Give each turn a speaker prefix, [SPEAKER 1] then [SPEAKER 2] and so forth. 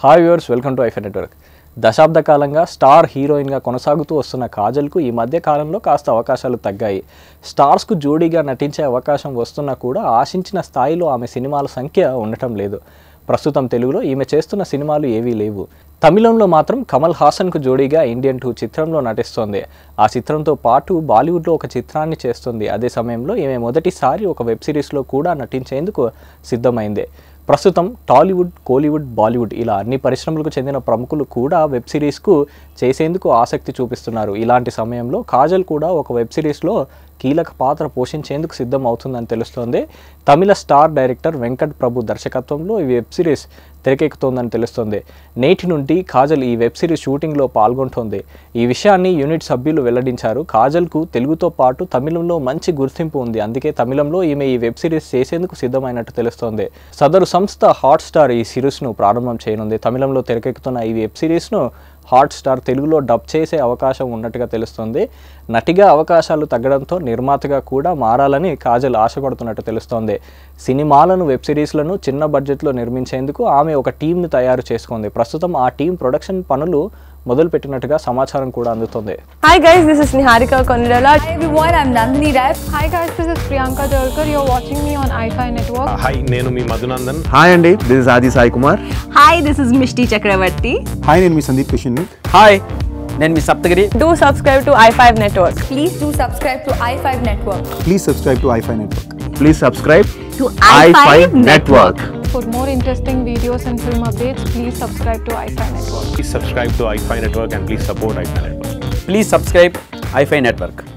[SPEAKER 1] Hi viewers welcome to iFi network దశాబ్ద కాలంగా star హీరోయిన్గా కొనసాగుతూ వస్తున్న కాజల్కు ఈ మధ్య కాలంలో కాస్త అవకాశాలు తగ్గాయి స్టార్స్కు జోడీగా నటించే అవకాశం వస్తున్నా కూడా ఆశించిన స్థాయిలో ఆమె సినిమాల సంఖ్య ఉండటం లేదు ప్రస్తుతం తెలుగులో ఈమె చేస్తున్న సినిమాలు ఏవీ లేవు తమిళంలో మాత్రం కమల్ హాసన్కు జోడీగా ఇండియన్ టూ చిత్రంలో నటిస్తోంది ఆ చిత్రంతో పాటు బాలీవుడ్లో ఒక చిత్రాన్ని చేస్తుంది అదే సమయంలో ఈమె మొదటిసారి ఒక వెబ్ సిరీస్లో కూడా నటించేందుకు సిద్ధమైంది ప్రస్తుతం టాలీవుడ్ కోలీవుడ్ బాలీవుడ్ ఇలా అన్ని పరిశ్రమలకు చెందిన ప్రముఖులు కూడా వెబ్ సిరీస్కు చేసేందుకు ఆసక్తి చూపిస్తున్నారు ఇలాంటి సమయంలో కాజల్ కూడా ఒక వెబ్ సిరీస్లో కీలక పాత్ర పోషించేందుకు సిద్ధం అవుతుందని తెలుస్తోంది తమిళ స్టార్ డైరెక్టర్ వెంకట్ ప్రభు దర్శకత్వంలో ఈ వెబ్ సిరీస్ తెరకెక్కుతోందని తెలుస్తోంది నేటి నుండి కాజల్ ఈ వెబ్ సిరీస్ షూటింగ్లో పాల్గొంటోంది ఈ విషయాన్ని యూనిట్ సభ్యులు వెల్లడించారు కాజల్కు తెలుగుతో పాటు తమిళంలో మంచి గుర్తింపు ఉంది అందుకే తమిళంలో ఈమె ఈ వెబ్ సిరీస్ చేసేందుకు సిద్ధమైనట్టు తెలుస్తోంది సదరు సంస్థ హాట్స్టార్ ఈ సిరీస్ను ప్రారంభం చేయనుంది తమిళంలో తెరకెక్కుతున్న ఈ వెబ్ సిరీస్ను హాట్స్టార్ తెలుగులో డబ్ చేసే అవకాశం ఉన్నట్టుగా తెలుస్తోంది నటిగా అవకాశాలు తగ్గడంతో నిర్మాతగా కూడా మారాలని కాజల్ ఆశపడుతున్నట్టు తెలుస్తోంది సినిమాలను వెబ్ సిరీస్లను చిన్న బడ్జెట్లో నిర్మించేందుకు ఆమె ఒక టీంను తయారు చేసుకుంది ప్రస్తుతం ఆ టీం ప్రొడక్షన్ పనులు మొదలుపెట్టినట్టుగా సమాచారం కూడా అందుతుంది
[SPEAKER 2] Hi guys, this is Niharika Konirala.
[SPEAKER 3] Hi everyone, I'm Nandini Rai.
[SPEAKER 4] Hi guys, this is Priyanka Jalkar. You're watching me on iFi Network.
[SPEAKER 5] Hi నేను మీ మధునందన్
[SPEAKER 6] హాయ్ అండి this is Aadi Sai Kumar
[SPEAKER 2] Hi, this is Mishti Chakravarti.
[SPEAKER 7] Hi నేను మీ Sundeep Kishan
[SPEAKER 8] hi నేను మీ Saptagiri
[SPEAKER 2] Do subscribe to i5 Network.
[SPEAKER 3] Please do subscribe to i5 Network.
[SPEAKER 7] Please subscribe to iFi network
[SPEAKER 6] please subscribe
[SPEAKER 2] To
[SPEAKER 6] I network
[SPEAKER 4] For more interesting videos and film updates, please subscribe to iFi Network.
[SPEAKER 5] Please subscribe to iFi network and please support iFi network
[SPEAKER 8] please subscribe iFi network